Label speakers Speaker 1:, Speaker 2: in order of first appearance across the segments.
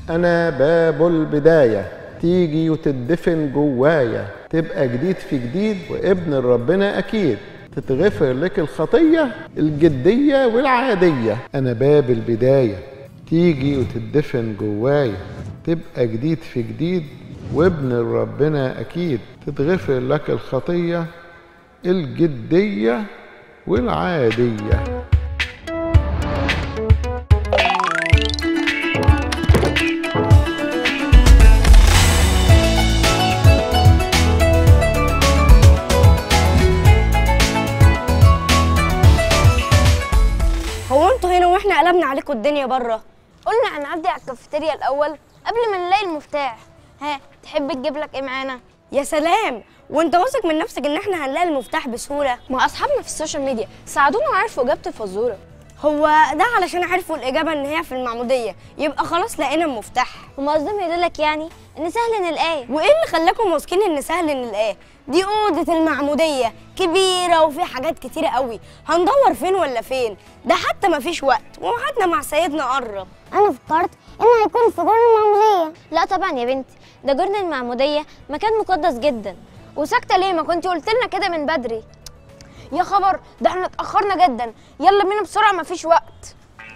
Speaker 1: أنا باب البداية تيجي وتدفن جوايا تبقى جديد في جديد وابن ربنا أكيد تتغفر لك الخطية الجدية والعادية أنا باب البداية تيجي وتدفن جوايا تبقى جديد في جديد وابن ربنا أكيد تتغفر لك الخطية الجدية والعادية
Speaker 2: هو انتوا هنا واحنا قلبنا عليكم الدنيا بره
Speaker 3: قلنا هنعدي على الكافيتيريا الاول قبل ما نلاقي المفتاح ها تحب تجيب لك ايه معانا
Speaker 2: يا سلام وانت واثق من نفسك ان احنا هنلاقي المفتاح بسهوله
Speaker 3: ما اصحابنا في السوشيال ميديا ساعدونا وعرفوا اجابه الفزوره
Speaker 2: هو ده علشان عرفوا الاجابه ان هي في المعموديه يبقى خلاص لقينا المفتاح
Speaker 3: هما قصدهم يقولك يعني ان سهل نلاقيه
Speaker 2: وايه اللي خلاكم واثقين ان سهل نلاقاه دي اوضه المعموديه كبيره وفي حاجات كتيره قوي هندور فين ولا فين ده حتى مفيش وقت وميعادنا مع سيدنا قرب
Speaker 4: انا فكرت انه هيكون في جرن المعموديه
Speaker 3: لا طبعا يا بنتي ده جرن المعموديه مكان مقدس جدا وساكته ليه ما كنت قلت لنا كده من بدري يا خبر ده احنا اتاخرنا جدا يلا بينا بسرعه مفيش وقت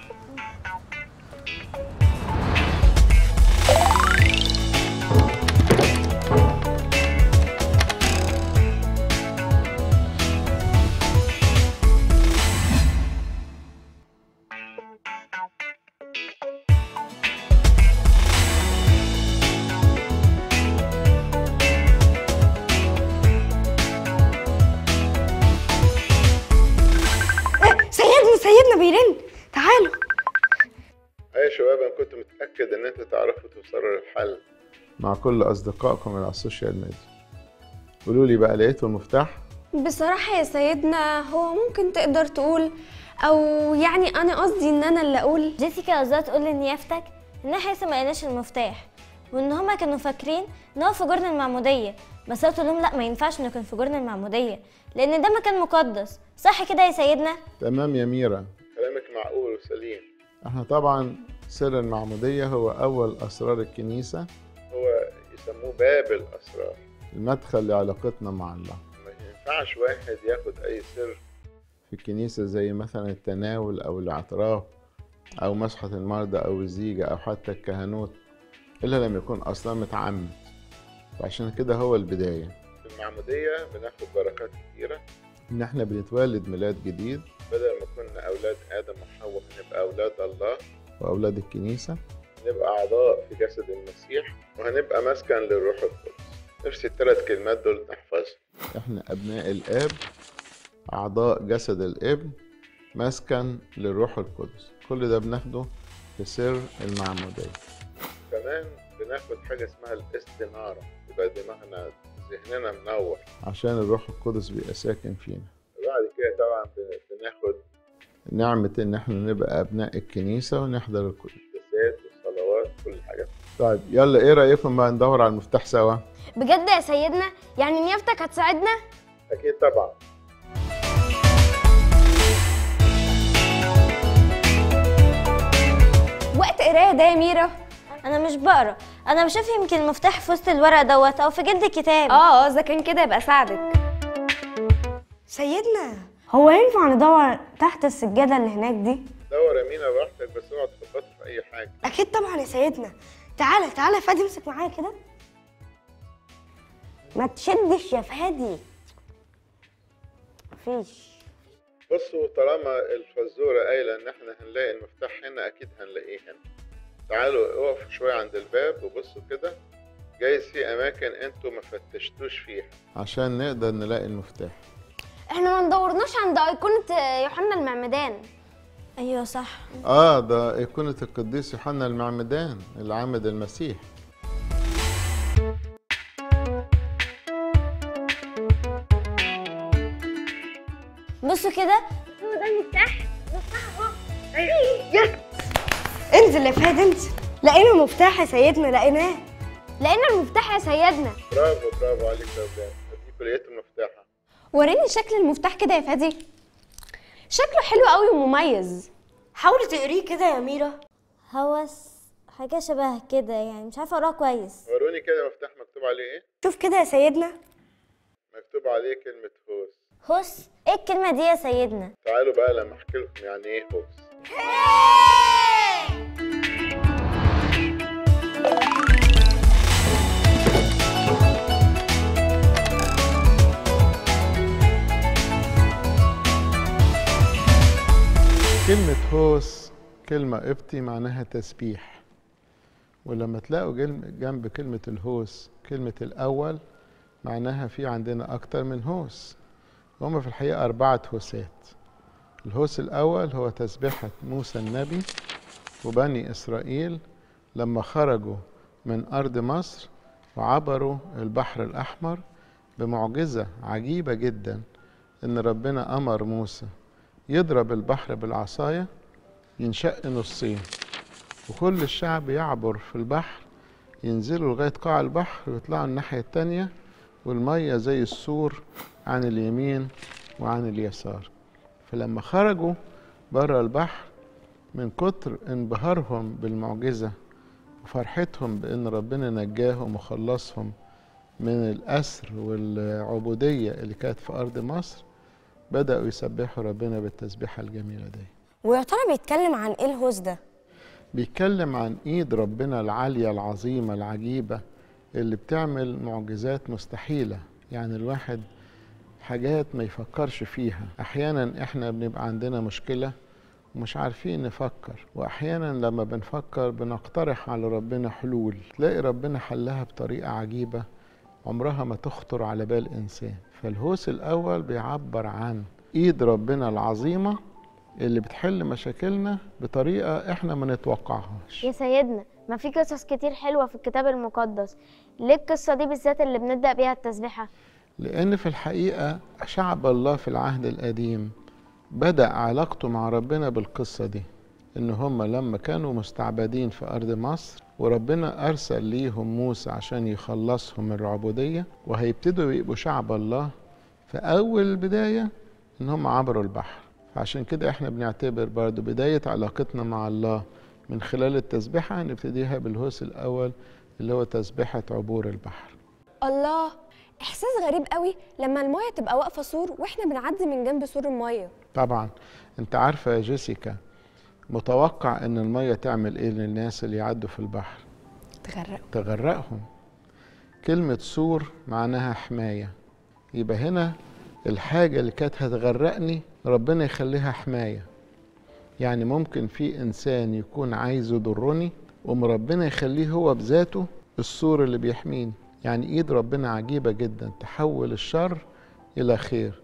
Speaker 2: إيه، سيدنا سيدنا بيرن تعالوا
Speaker 1: يا شباب أنا كنت متأكد إن أنتوا تعرفوا توصلوا للحل مع كل أصدقائكم اللي على السوشيال ميديا قولوا لي بقى لقيتوا المفتاح؟
Speaker 5: بصراحة يا سيدنا هو ممكن تقدر تقول أو يعني أنا قصدي إن أنا اللي أقول
Speaker 3: جيسيكا قصدها تقول لنيافتك ان احنا لسه ما لقيناش المفتاح وان هما كانوا فاكرين ان هو في جرن المعموديه بس قلت لهم لا ما ينفعش انه كان في جرن المعموديه لان ده مكان مقدس صح كده يا سيدنا
Speaker 1: تمام يا ميرا كلامك معقول وسليم احنا طبعا سر المعمودية هو أول أسرار الكنيسة هو يسموه باب الأسرار المدخل لعلاقتنا مع الله ما ينفعش واحد ياخد أي سر في الكنيسة زي مثلا التناول أو الاعتراف أو مسحة المرضى أو الزيجة أو حتى الكهنوت إلا لما يكون أصلا متعمد وعشان كده هو البداية في المعمودية بناخد بركات كتيرة إن إحنا بنتولد ميلاد جديد بدل ما كنا أولاد آدم وحواء هنبقى أولاد الله وأولاد الكنيسة نبقى أعضاء في جسد المسيح وهنبقى مسكن للروح القدس نفس الثلاث كلمات دول نحفظهم إحنا أبناء الآب أعضاء جسد الابن مسكن للروح القدس كل ده بناخده في سر المعمودية كمان بناخد حاجة اسمها الاستنارة يبقى دماغنا ذهننا منور عشان الروح القدس بيبقى ساكن فينا بعد كده طبعا بن- بناخد نعمة إن إحنا نبقى أبناء الكنيسة ونحضر القداسات والصلوات كل الحاجات طيب يلا إيه رأيكم بقى ندور على المفتاح سوا؟
Speaker 3: بجد يا سيدنا يعني نيافتك هتساعدنا
Speaker 1: أكيد طبعا
Speaker 5: وقت قراية ده يا ميرا
Speaker 3: انا مش بقرا انا بشوف يمكن المفتاح في وسط الورق دوت او في جلد الكتاب
Speaker 5: اه اه اذا كان كده يبقى ساعدك
Speaker 2: سيدنا هو ينفع ندور تحت السجاده اللي هناك دي
Speaker 1: دور يا مينا براحتك بس اوعى تخبط في أي حاجة
Speaker 2: اكيد طبعا يا سيدنا تعالى تعالى يا فادي امسك معايا كده ما تشدش يا فادي مفيش
Speaker 1: بصوا طالما الفزورة قايلة إن إحنا هنلاقي المفتاح هنا أكيد هنلاقيه هنا. تعالوا اقفوا شوية عند الباب وبصوا كده جايز في أماكن أنتوا ما فتشتوش فيها عشان نقدر نلاقي المفتاح.
Speaker 3: احنا ما ندورناش عند ايقونه يوحنا المعمدان
Speaker 5: ايوه صح
Speaker 1: آه ده أيقونة القديس يوحنا المعمدان اللي عمد المسيح.
Speaker 3: بصوا كده
Speaker 2: انزل يا فادي انزل لقينا مفتاح يا سيدنا لقيناه
Speaker 3: لقينا المفتاح يا سيدنا
Speaker 1: برافو برافو عليك يا ولاد. أديكوا لقيتوا المفتاح.
Speaker 5: وريني شكل المفتاح كده يا فادي شكله حلو قوي ومميز
Speaker 2: حاولي تقريه كده يا ميرا
Speaker 3: هوس حاجة شبه كده يعني مش عارفة اقراها كويس
Speaker 1: وروني كده مفتاح مكتوب عليه ايه
Speaker 2: شوف كده يا سيدنا
Speaker 1: مكتوب عليه كلمة هوس
Speaker 3: هوس ايه الكلمة دي يا سيدنا
Speaker 1: تعالوا بقى لما احكي لكم يعني ايه هوس كلمة هوس كلمة قبطي معناها تسبيح ولما تلاقوا جل- جنب كلمة الهوس كلمة الأول معناها في عندنا أكتر من هوس هما في الحقيقة أربعة هوسات الهوس الأول هو تسبيحة موسى النبي وبني إسرائيل لما خرجوا من أرض مصر وعبروا البحر الأحمر بمعجزة عجيبة جدا إن ربنا أمر موسى يضرب البحر بالعصاية ينشق نصين وكل الشعب يعبر في البحر ينزلوا لغاية قاع البحر ويطلعوا الناحية التانية والمية زي السور عن اليمين وعن اليسار فلما خرجوا بره البحر من كتر انبهارهم بالمعجزة وفرحتهم بأن ربنا نجاهم وخلصهم من الأسر والعبودية اللي كانت في أرض مصر بدأوا يسبحوا ربنا بالتسبيحة الجميلة دي
Speaker 2: ويا ترى بيتكلم عن ايه الهوس ده
Speaker 1: بيتكلم عن ايد ربنا العاليه العظيمه العجيبه اللي بتعمل معجزات مستحيله يعني الواحد حاجات ما يفكرش فيها احيانا احنا بنبقى عندنا مشكله ومش عارفين نفكر واحيانا لما بنفكر بنقترح على ربنا حلول تلاقي ربنا حلها بطريقه عجيبه عمرها ما تخطر على بال انسان فالهوس الاول بيعبر عن ايد ربنا العظيمه اللي بتحل مشاكلنا بطريقه احنا ما نتوقعهاش
Speaker 4: يا سيدنا ما في قصص كتير حلوة في الكتاب المقدس ليه القصة دي بالذات اللي بنبدأ بيها التسبيحة
Speaker 1: لأن في الحقيقة شعب الله في العهد القديم بدأ علاقته مع ربنا بالقصة دي إن هم لما كانوا مستعبدين في أرض مصر وربنا أرسل ليهم موسى عشان يخلصهم من العبودية وهيبتدوا يبقوا شعب الله في أول البداية إن هم عبروا البحر فعشان كده إحنا بنعتبر برضو بداية علاقتنا مع الله من خلال التسبيحة نبتديها بالهوس الأول اللي هو تسبيحة عبور البحر
Speaker 5: الله احساس غريب قوي لما المايه تبقى واقفه سور واحنا بنعدي من جنب سور المايه
Speaker 1: طبعا انت عارفة يا جيسيكا متوقع ان المية تعمل ايه للناس اللي يعدوا في البحر
Speaker 5: تغرق
Speaker 1: تغرقهم كلمة سور معناها حماية يبقى هنا الحاجة اللي كانت هتغرقني ربنا يخليها حماية يعني ممكن في إنسان يكون عايز يضرني وم ربنا يخليه هو بذاته السور اللي بيحميني يعني إيد ربنا عجيبة جدا تحول الشر إلى خير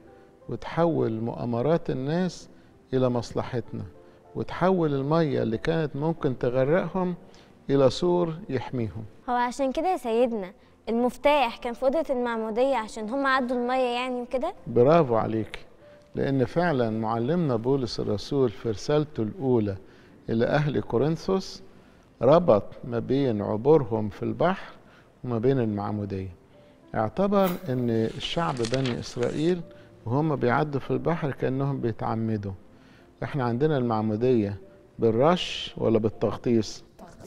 Speaker 1: وتحول مؤامرات الناس إلى مصلحتنا وتحول المية اللي كانت ممكن تغرقهم إلى سور يحميهم
Speaker 3: هو عشان كده يا سيدنا المفتاح كان في أوضة المعمودية عشان هم عدوا المية يعني وكده
Speaker 1: برافو عليك لأن فعلا معلمنا بولس الرسول في رسالته الأولى إلى أهل كورنثوس ربط ما بين عبورهم في البحر وما بين المعمودية اعتبر أن الشعب بني إسرائيل وهم بيعدوا في البحر كأنهم بيتعمدوا احنا عندنا المعمودية بالرش ولا بالتغطيس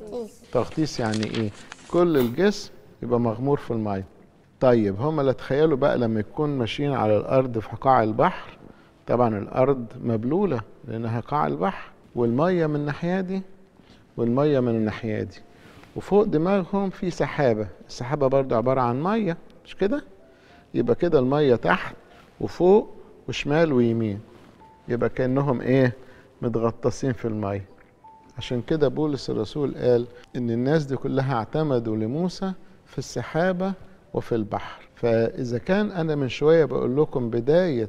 Speaker 1: تغطيس يعني ايه كل الجسم يبقى مغمور في المية طيب هم لا تخيلوا بقى لما يكون ماشيين على الارض في قاع البحر طبعا الارض مبلوله لانها قاع البحر والميه من الناحيه دي والميه من الناحيه دي وفوق دماغهم في سحابه السحابه برضو عباره عن ميه مش كده يبقى كده الميه تحت وفوق وشمال ويمين يبقى كانهم ايه متغطسين في الميه عشان كده بولس الرسول قال ان الناس دي كلها اعتمدوا لموسى في السحابه وفي البحر فاذا كان انا من شويه بقول لكم بدايه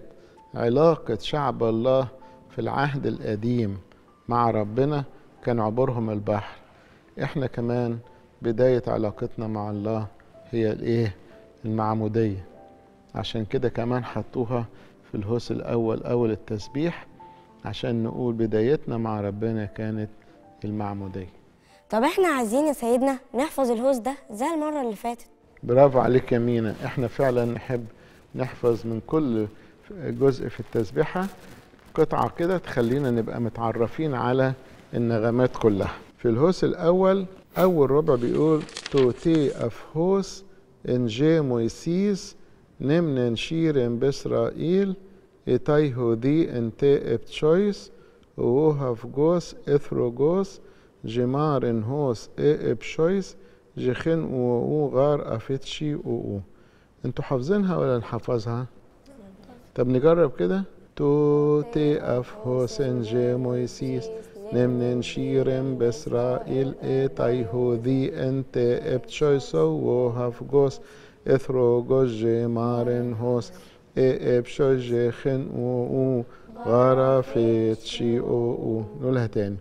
Speaker 1: علاقه شعب الله في العهد القديم مع ربنا كان عبورهم البحر احنا كمان بدايه علاقتنا مع الله هي الايه المعموديه عشان كده كمان حطوها في الهوس الاول اول التسبيح عشان نقول بدايتنا مع ربنا كانت المعموديه
Speaker 2: طب احنا عايزين يا سيدنا نحفظ الهوس ده زي المرة اللي فاتت
Speaker 1: برافو عليك يا مينا احنا فعلا نحب نحفظ من كل جزء في التسبيحة قطعة كده تخلينا نبقى متعرفين على النغمات كلها في الهوس الأول أول ربع بيقول توتي أفهوس إن جي مويسيس نمن شيرن بإسرائيل إتايهو دي انتي ابتشويس ووهف جوس إثروجوس جمار إن هوس إي ابشويس جخن و غار أفتشي و انتوا حافظينها ولا نحفظها؟ طب نجرب كده توتي أفهوس إن جي مويسيس نمن شيرن بإسرائيل إتايهو دي انتي ابتشويسو ووهف جوس إثروجوس جمار هوس إي ابشويس خن و غرفت شي او او نقولها تاني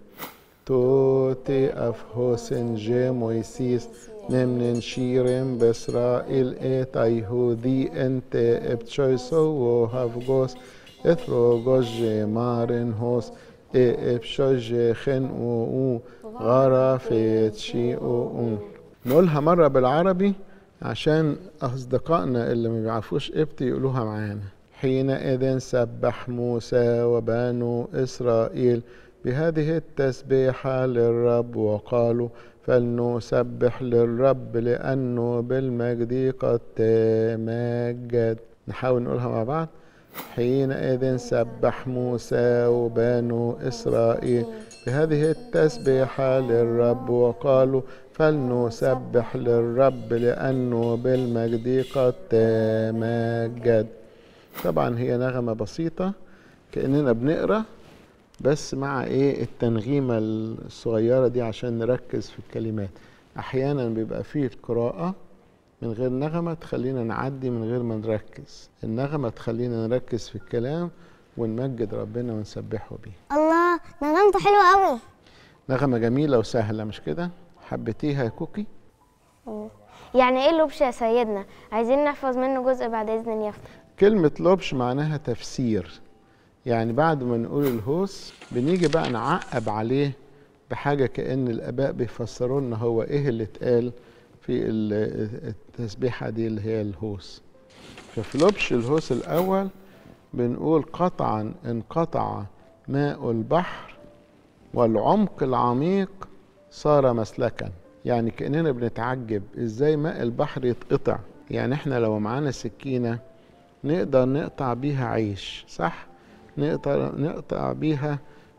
Speaker 1: توتي اف هوسن جي مويسيس نمن شيرم بإسرائيل إتاي هودي انت ابتشويسو وهاف جوس اثرو جوس جي مارن هوس إي ابشويس جي خن او او غرفت شي او او نقولها مرة بالعربي عشان أصدقائنا اللي ما بيعرفوش إبتي يقولوها معانا حينئذ سبح موسى وبنو إسرائيل بهذه التسبيحة للرب وقالوا فلنسبح للرب لأنه بالمجد قد تمجد نحاول نقولها مع بعض حينئذ سبح موسى وبنو إسرائيل بهذه التسبيحة للرب وقالوا فلنسبح للرب لأنه بالمجد قد تمجد طبعا هي نغمة بسيطة كأننا بنقرأ بس مع ايه التنغيمة الصغيرة دي عشان نركز في الكلمات احيانا بيبقى فيه القراءة من غير نغمة تخلينا نعدي من غير ما نركز النغمة تخلينا نركز في الكلام ونمجد ربنا ونسبحه بيه
Speaker 6: الله نغمته حلوة قوي
Speaker 1: نغمة جميلة وسهلة مش كده حبيتيها يا كوكي
Speaker 4: يعني ايه اللبش يا سيدنا عايزين نحفظ منه جزء بعد اذن يفتح
Speaker 1: كلمة لبش معناها تفسير يعني بعد ما نقول الهوس بنيجي بقى نعقب عليه بحاجة كأن الآباء بيفسروا لنا هو إيه اللي اتقال في التسبيحة دي اللي هي الهوس ففي لبش الهوس الأول بنقول قطعا انقطع ماء البحر والعمق العميق صار مسلكا يعني كأننا بنتعجب إزاي ماء البحر يتقطع يعني إحنا لو معانا سكينة نقدر نقطع بيها عيش صح؟ نقطع نقطع بيها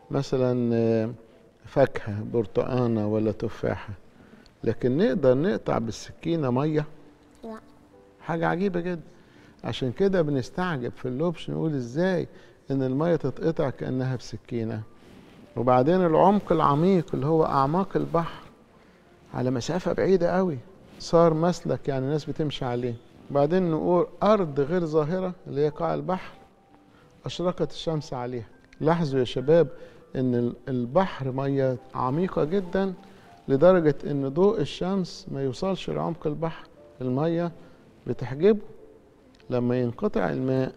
Speaker 1: مثلا فاكهة برتقانة ولا تفاحة لكن نقدر نقطع بالسكينة مية
Speaker 6: لا
Speaker 1: حاجة عجيبة جدا عشان كده بنستعجب في اللبش نقول ازاي ان المية تتقطع كأنها بسكينة وبعدين العمق العميق اللي هو أعماق البحر على مسافة بعيدة قوي صار مسلك يعني الناس بتمشي عليه وبعدين نقول أرض غير ظاهرة اللي هي قاع البحر أشرقت الشمس عليها لاحظوا يا شباب إن البحر مية عميقة جدا لدرجة إن ضوء الشمس ما يوصلش لعمق البحر المية بتحجبه لما ينقطع الماء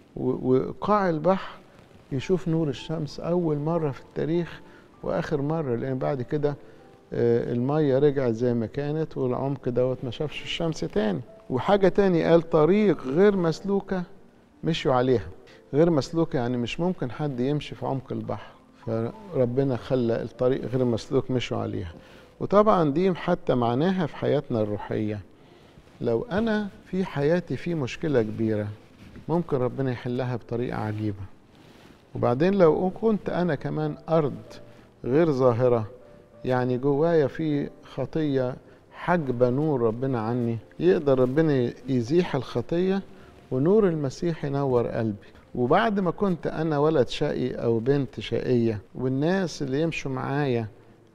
Speaker 1: وقاع البحر يشوف نور الشمس أول مرة في التاريخ وآخر مرة لأن بعد كده المية رجعت زي ما كانت والعمق دوت ما شافش الشمس تاني وحاجة تاني قال طريق غير مسلوكة مشوا عليها غير مسلوكة يعني مش ممكن حد يمشي في عمق البحر فربنا خلى الطريق غير مسلوك مشوا عليها وطبعا دي حتى معناها في حياتنا الروحية لو أنا في حياتي في مشكلة كبيرة ممكن ربنا يحلها بطريقة عجيبة وبعدين لو كنت أنا كمان أرض غير ظاهرة يعني جوايا في خطية حجب نور ربنا عني يقدر ربنا يزيح الخطية ونور المسيح ينور قلبي وبعد ما كنت أنا ولد شقي أو بنت شقية والناس اللي يمشوا معايا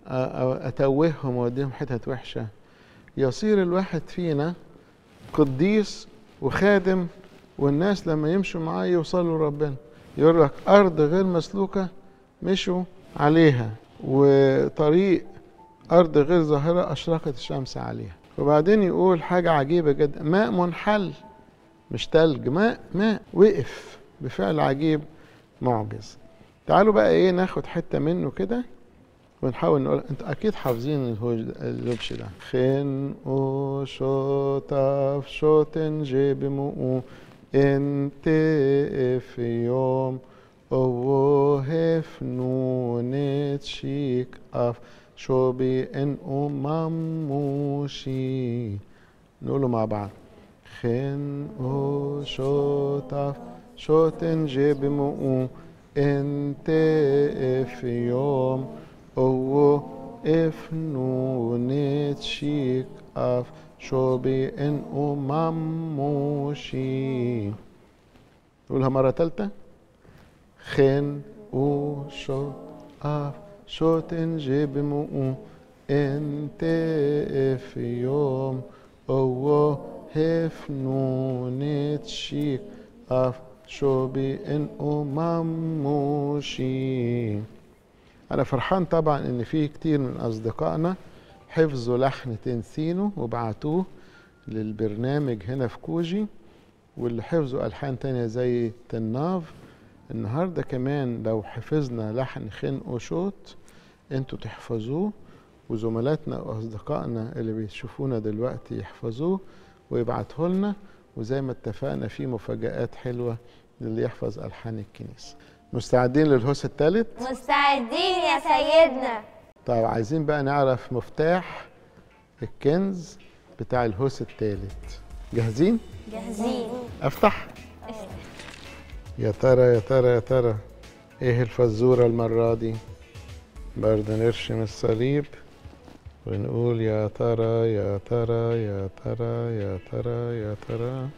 Speaker 1: أتوههم وأوديهم حتت وحشة يصير الواحد فينا قديس وخادم والناس لما يمشوا معاه يوصلوا لربنا يقول لك أرض غير مسلوكة مشوا عليها وطريق أرض غير ظاهرة أشرقت الشمس عليها وبعدين يقول حاجة عجيبة جدا ماء منحل مش تلج ماء ماء وقف بفعل عجيب معجز تعالوا بقى ايه ناخد حتة منه كده ونحاول نقول انت اكيد حافظين اللبش ده خن او شوتف شوتن جيبمو انت في يوم اوه نونت شيك اف شوبي إن أماموشي نقوله مع بعض خن أو شوتف شوتن جيب مؤو انت في يوم او اف نونت شيك اف شوبي ان أماموشي نقولها مرة تالتة خن او شو اف شوتن جيب مؤو انت في يوم او هف نونت شيك اف شوبي ان اماموشي انا فرحان طبعا ان في كتير من اصدقائنا حفظوا لحن تنسينو وبعتوه للبرنامج هنا في كوجي واللي حفظوا الحان تانية زي تناف النهارده كمان لو حفظنا لحن خن وشوت انتوا تحفظوه وزملاتنا واصدقائنا اللي بيشوفونا دلوقتي يحفظوه ويبعته لنا وزي ما اتفقنا في مفاجآت حلوة للي يحفظ ألحان الكنيسة مستعدين للهوس الثالث؟
Speaker 3: مستعدين يا سيدنا
Speaker 1: طيب عايزين بقى نعرف مفتاح الكنز بتاع الهوس الثالث جاهزين؟
Speaker 3: جاهزين
Speaker 1: أفتح؟ يا ترى يا ترى يا ترى إيه الفزورة المرة دي؟ برضه نرشم الصليب ونقول يا ترى يا ترى يا ترى يا ترى يا ترى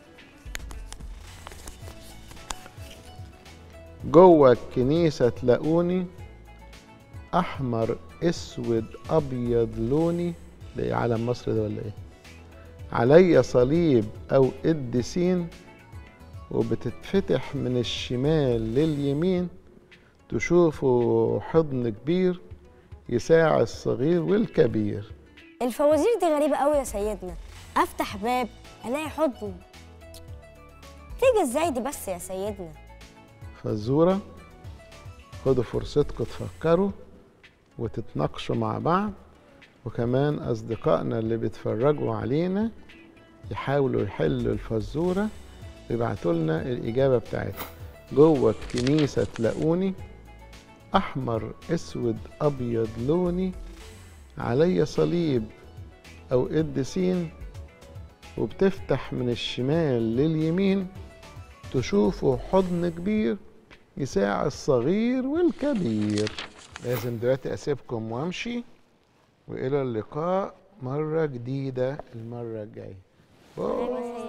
Speaker 1: جوه الكنيسة تلاقوني أحمر أسود أبيض لوني ده إيه علم مصر ده ولا إيه؟ عليا صليب أو قديسين وبتتفتح من الشمال لليمين تشوفوا حضن كبير يساع الصغير والكبير
Speaker 2: الفوازير دي غريبة قوي يا سيدنا افتح باب الاقي حضن تيجي ازاي دي بس يا سيدنا
Speaker 1: فزورة خدوا فرصتكم تفكروا وتتناقشوا مع بعض وكمان أصدقائنا اللي بيتفرجوا علينا يحاولوا يحلوا الفزورة ويبعتوا لنا الإجابة بتاعتها جوه الكنيسة تلاقوني أحمر أسود أبيض لوني علي صليب أو قديسين وبتفتح من الشمال لليمين تشوفوا حضن كبير يساع الصغير والكبير لازم دلوقتي أسيبكم وأمشي وإلى اللقاء مرة جديدة المرة الجاية باي.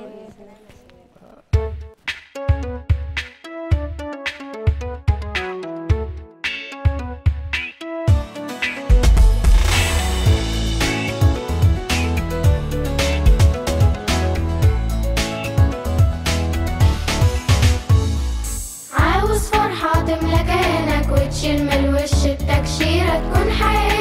Speaker 7: عاوز فرحة تملى كيانك وتشيل من الوش التكشيرة تكون حقيقية